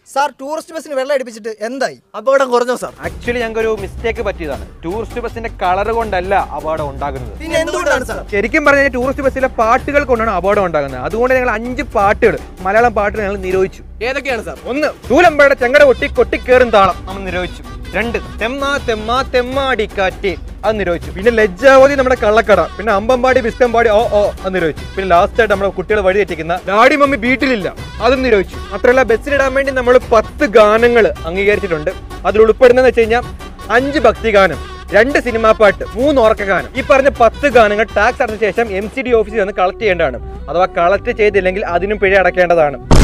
sir tourist ബസ്സിന് വെള്ളം അടിപ്പിച്ചിട്ട് എന്തായി അപകടം കുറഞ്ഞോ സാർ ആക്ച്വലി ഞങ്ങൾക്ക് ഒരു മിസ്റ്റേക്ക് പറ്റിയതാണ് ടൂറിസ്റ്റ് ബസ്സിന്റെ കളർ കൊണ്ടല്ല അപകടം ഉണ്ടാകുന്നത് പിന്നെ എന്തുകൊണ്ടാണ് സാർ ശരിക്കും പറഞ്ഞാൽ ടൂറിസ്റ്റ് ബസ്സിലെ പാട്ടുകൾ കൊണ്ടാണ് അപകടം ഉണ്ടാകുന്നത് അതുകൊണ്ട് ഞങ്ങൾ അഞ്ച് പാട്ടുകൾ മലയാളം പാട്ടുകൾ ഞങ്ങൾ നിരോധിച്ചു ഏതൊക്കെയാണ് സാർ ഒന്ന് തൂലമ്പയുടെ ചെങ്ങട ഒട്ടി കൊട്ടിക്കേറും താളം നമ്മൾ നിരോധിച്ചു രണ്ട് തെമ്മ തെമ്മ തെമ്മാടിക്കാറ്റ് അത് നിരോധിച്ചു പിന്നെ ലജ്ജാവതി നമ്മുടെ കള്ളക്കട പിന്നെ അമ്പമ്പാടി ബിസ്കമ്പാടി ഓ ഓ അത് നിരോധിച്ചു പിന്നെ ലാസ്റ്റ് ആയിട്ട് നമ്മുടെ കുട്ടികൾ വഴി തെറ്റിക്കുന്ന ഡാഡി മമ്മി വീട്ടിലില്ല അതും നിരോധിച്ചു മാത്രമല്ല ബസ്സിലിടാൻ വേണ്ടി നമ്മൾ പത്ത് ഗാനങ്ങൾ അംഗീകരിച്ചിട്ടുണ്ട് അതിൽ ഉൾപ്പെടുന്നതെന്ന് വെച്ച് കഴിഞ്ഞാൽ അഞ്ച് ഭക്തിഗാനം രണ്ട് സിനിമാ പാട്ട് മൂന്ന് ഉറക്ക ഗാനം ഈ പറഞ്ഞ പത്ത് ഗാനങ്ങൾ ടാക്സ് അടച്ച ശേഷം എം സി ഡി ഓഫീസിൽ വന്ന് കളക്ട് ചെയ്യേണ്ടതാണ് അഥവാ കളക്ട് ചെയ്തില്ലെങ്കിൽ അതിനും പിഴ അടയ്ക്കേണ്ടതാണ്